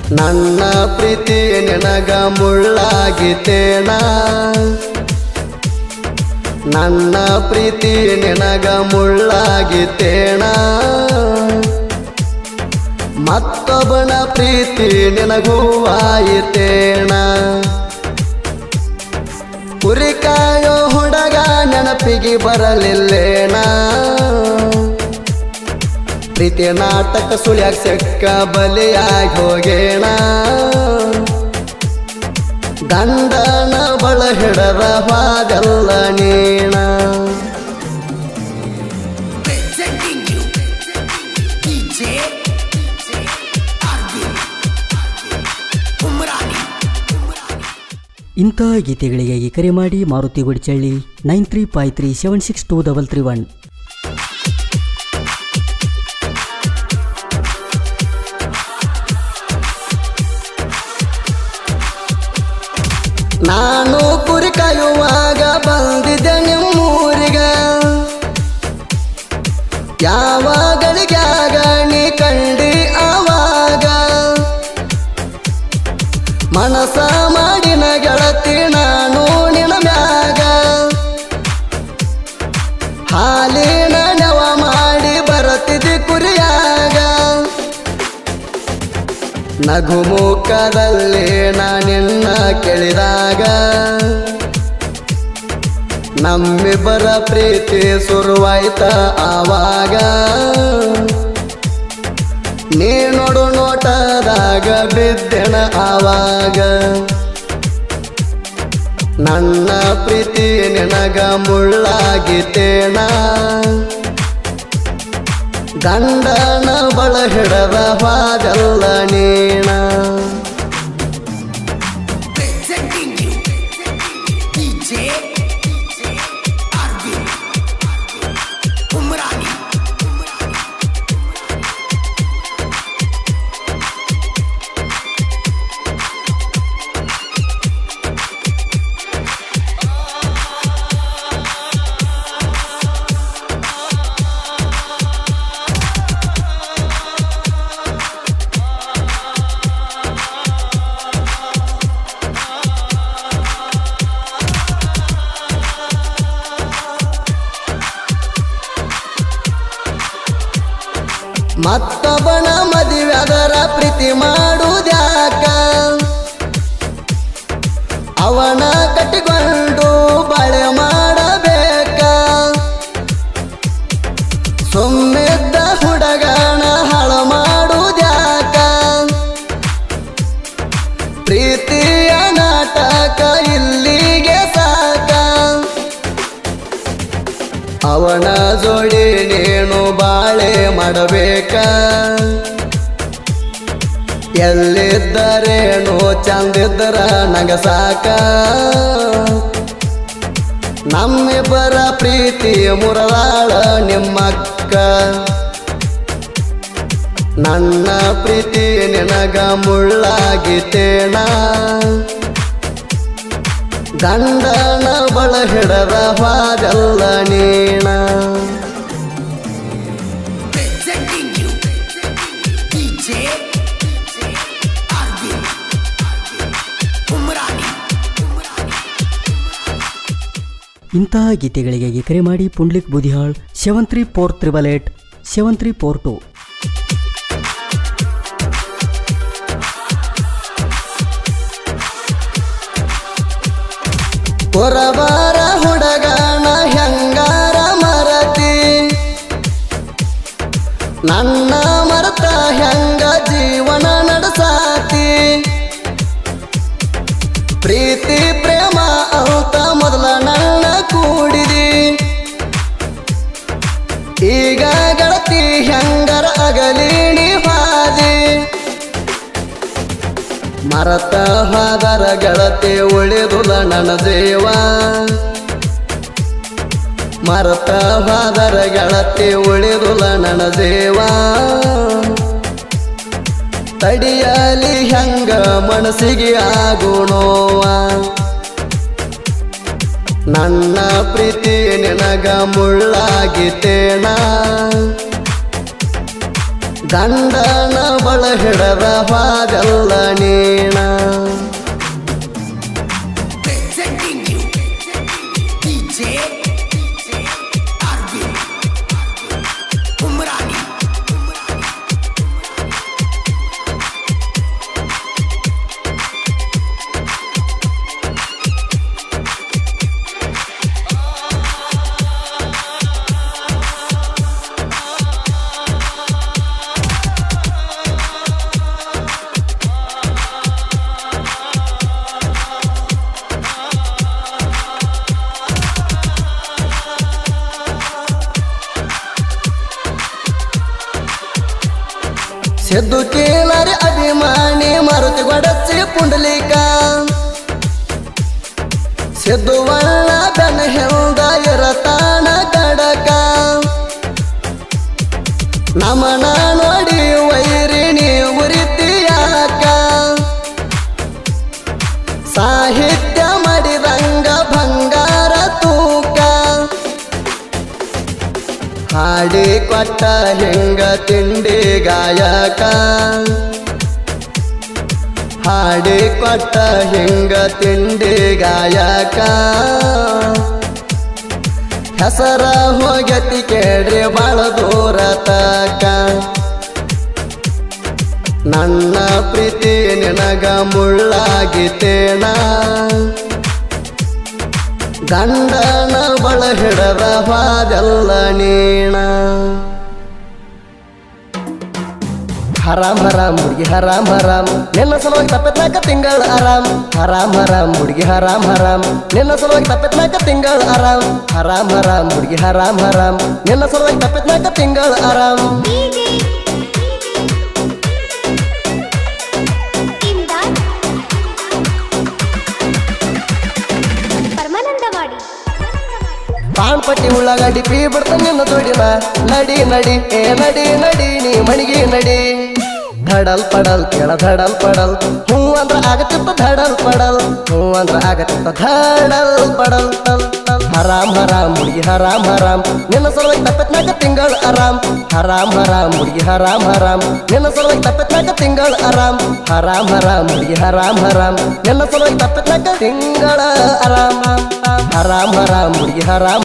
ನನ್ನ ಪ್ರೀತಿ ನಿನಗ ಮುಳ್ಳಾಗಿತೇನ ನನ್ನ ಪ್ರೀತಿ ನಿನಗ ಮುಳ್ಳಾಗಿತೇಣ ಮತ್ತೊಬ್ಬನ ಪ್ರೀತಿ ನಿನಗೂ ಆಯಿತೇಣ ಕುರಿಕಾಯೋ ಹುಡುಗ ನೆನಪಿಗೆ ಬರಲಿಲ್ಲೇಣ ಪ್ರೀತಿ ನಾಟಕ ಸುಳ್ಯಾಗ ಸೆಕ್ಕ ಬಲಿಯಾಗಿ ಹೋಗೇಣ ಗಂಡನ ಬಳ ಹಿಡದ ವಾದಲ್ಲ ನೀಣ Presenting you DJ Arvind Umrani ಇಂತಹ ಗೀತೆಗಳಿಗಾಗಿ ಕರೆ ಮಾಡಿ Maruti Gudichalli nine three five three seven six two double three one ನಾನು ಕುರಿ ಕಾಯುವಾಗ ಬಂದಿದ್ದೆ ನಿಮ್ಮೂರಿಗ ಯಾವ ಗಳಿಗ್ಯಾಗ ನೀ ಕಂಡಿ ಆವಾಗ ಮನಸ ಮಾಡಿನ ಗೆಳತಿ ನಾನು ನಿನ ಮ್ಯಾಗ ಹಾಲಿನ ನೆವ ಮಾಡಿ ಬರತಿದ್ದಿ ಕುರಿಯಾಗ ನಗುಮುಖದಲ್ಲಿ ನಾನಿನ್ನ ಕೇಳಿದಾಗ ನಮ್ಮಿಬ್ಬರ ಪ್ರೀತಿ ಶುರುವಾಯ್ತ ಆವಾಗ ನೀ ನೋಡು ನೋಟದಾಗ ಬಿದ್ದೆಣ ಆವಾಗ ನನ್ನ ಪ್ರೀತಿ ನಿನಗ ಮುಳ್ಳಾಗಿತೇಣ ಗಂಡನ ಬಳ ಹಿಡದ ವಾದಲ್ಲ ನೀಣ Presenting you DJ Arvind Umrani ಮತ್ತೊಬ್ಬನ ಮದುವೆ ಅದರ ಪ್ರೀತಿ ಮಾಡುದ್ಯಾಕ ಅವನ ಕಟ್ಟಿಕೊಂಡು ಬಾಳೆ ಮಾಡಬೇಕ ಸುಮ್ಮಿದ್ದ ಹುಡುಗನ ಹಾಳು ಮಾಡುದ್ಯಾಕ ಪ್ರೀತಿಯ ನಾಟಕ ಇಲ್ಲಿಗೆ ಸಾಕ ಅವನ ಜೋಡಿ ನೀನು ಬಾಳೆ ಮಾಡಬೇಕ ಎಲ್ಲಿದ್ದರೇನು ಚಂದಿದ್ದರ ನಂಗ ಸಾಕ ನಮ್ಮಿಬ್ಬರ ಪ್ರೀತಿ ಮುರದಾಳ ನಿಮ್ಮಕ್ಕ ನನ್ನ ಪ್ರೀತಿ ನಿನಗ ಮುಳ್ಳಾಗಿತೇಣ ಗಂಡನ ಬಳ ಹಿಡದ ವಾದಲ್ಲ ನೀಣ Presenting you DJ Arvind Umrani ಇಂತಹ ಗೀತೆಗಳಿಗಾಗಿ ಕರೆ ಮಾಡಿ Pundlik Budihal seven three four triple eight seven three four two ಹೊರಬಾರ ಹುಡುಗನ ಹೆಂಗಾರ ಮರತಿ ನನ್ನ ಮರತ ಹೆಂಗ ಜೀವನ ನಡೆಸಾತಿ ಪ್ರೀತಿ ಪ್ರೇಮ ಅಂತ ಮೊದಲ ನನ್ನ ಕೂಡಿದಿ ಈಗ ಗೆಳತಿ ಹೆಂಗರ ಅಗಲಿ ನೀ ಹಾದಿ ಮರತ ಹಾದರ ಗೆಳತಿ ಉಳಿದುಲ ನನ್ನ ದೇವ ಮರತ ಹಾದರ ಗೆಳತಿ ಉಳಿದುಲ ನನ್ನ ದೇವ ತಡಿಯಲಿ ಹೆಂಗ ಮನಸ್ಸಿಗೆ ಆಗುಣೋವ ನನ್ನ ಪ್ರೀತಿ ನಿನಗ ಮುಳ್ಳಾಗಿತೇಣ ಗಂಡನ ಬಳ ಹಿಡದ ಹಾದಲ್ಲ ನೀಣ Presenting you DJ Arvin Umrani Siddu ಕೇಳರಿ ಅಭಿಮಾನಿ ಮರುತಿ ಗೊಡಚ್ಚಿ ಪುಂಡಲಿಕ ಸಿದ್ದು ವಳ್ಳ ಬೆನ ಹೆಲ್ದ ಇರತಾಣ ಕಡಕ ನಮನ ನೋಡಿ ವೈರಿ ನೀವು ರೀತಿಯಾಕ ಸಾಹಿತ್ಯ ಮಾಡಿದಂಗ ಬಂಗಾರ ತೂಕ ಹಾಡಿ ಕೊಟ್ಟ ಹಿಂಗ ತಿಂಡಿ ಗಾಯಕ ಹಾಡಿ ಕೊಟ್ಟ ಹಿಂಗ ತಿಂಡಿ ಗಾಯಕ ಹೆಸರ ಹೋಗತಿ ಕೇಳ್ರಿ ಬಾಳ ದೂರ ತಕ ನನ್ನ ಪ್ರೀತಿ ನಿನಗ ಮುಳ್ಳಾಗಿತೇನ ಗಂಡನ ಬಳ ಹಿಡದ ಹಾದಲ್ಲ ನೀಣ ಹರಾಮ್ ಹರಾಮ್ ಹುಡುಗಿ ಹರಾಮ್ ಹರಾಮ್ ನಿನ್ನ ಸಲುವಾಗಿ ತಪ್ಪತ್ನಾಕ ತಿಂಗಳ ಆರಾಮ್ ಹರಾಮ್ ಹರಾಮ್ ಹುಡುಗಿ ಹರಾಮ್ ಹರಾಮ್ ನಿನ್ನ ಸಲುವಾಗಿ ತಪ್ಪತ್ನಾಕ ತಿಂಗಳ ಆರಾಮ್ ಹರಾಮ್ ಹರಾಮ್ ಹುಡುಗಿ ಹರಾಮ್ ಹರಾಮ್ ನಿನ್ನ ಸಲುವಾಗಿ ತಪ್ಪತ್ನಾಕ ತಿಂಗಳ ಆರಾಮ್ ಇಮ್ದಾದ್ ಪರಮಾನಂದವಾಡಿ ಪಾನ್ ಪಟ್ಟಿ ಉಳ್ಳಾಗಡ್ಡಿ ಪೀ ಬಿಡ್ತ ನಿನ್ನ ಜೋಡಿನ ನಡಿ ನಡಿ ಏ ನಡಿ ನಡಿ ನೀ ಮಣಿಗೆ ನಡಿ ಧಡಲ್ ಪಡಲ್ ಕೇಳ ಧಡಲ್ ಪಡಲ್ ಹೂ ಅಂದ್ರ ಆಗತ್ತಿತ್ತ ಧಡಲ್ ಪಡಲ್ ಹೂ ಅಂದ್ರ ಆಗತ್ತಿತ್ತ ಧಡಲ್ ಪಡಲ್ ಟಲ್ ಟಲ್ ಹರಾಮ್ ಹರಾಮ್ ಹುಡುಗಿ ಹರಾಮ್ ಹರಾಮ್ ನಿನ್ನ ಸಲುವಾಗಿ ತಪ್ಪತ್ನಾಕ ತಿಂಗಳ ಆರಾಮ್ ಹರಾಮ್ ಹರಾಮ್ ಹುಡುಗಿ ಹರಾಮ್ ಹರಾಮ್ ನಿನ್ನ ಸಲುವಾಗಿ ತಪ್ಪತ್ನಾಕ ತಿಂಗಳ ಆರಾಮ್ ಹರಾಮ್ ಹರಾಮ್ ಹುಡುಗಿ ಹರಾಮ್ ಹರಾಮ್ ನಿನ್ನ ಸಲುವಾಗಿ ತಪ್ಪತ್ನಾಕ ತಿಂಗಳ ಆರಾಮ್ ಹರಾಮ್ ಹರಾಮ್ ಹುಡುಗಿ ಹರಾಮ್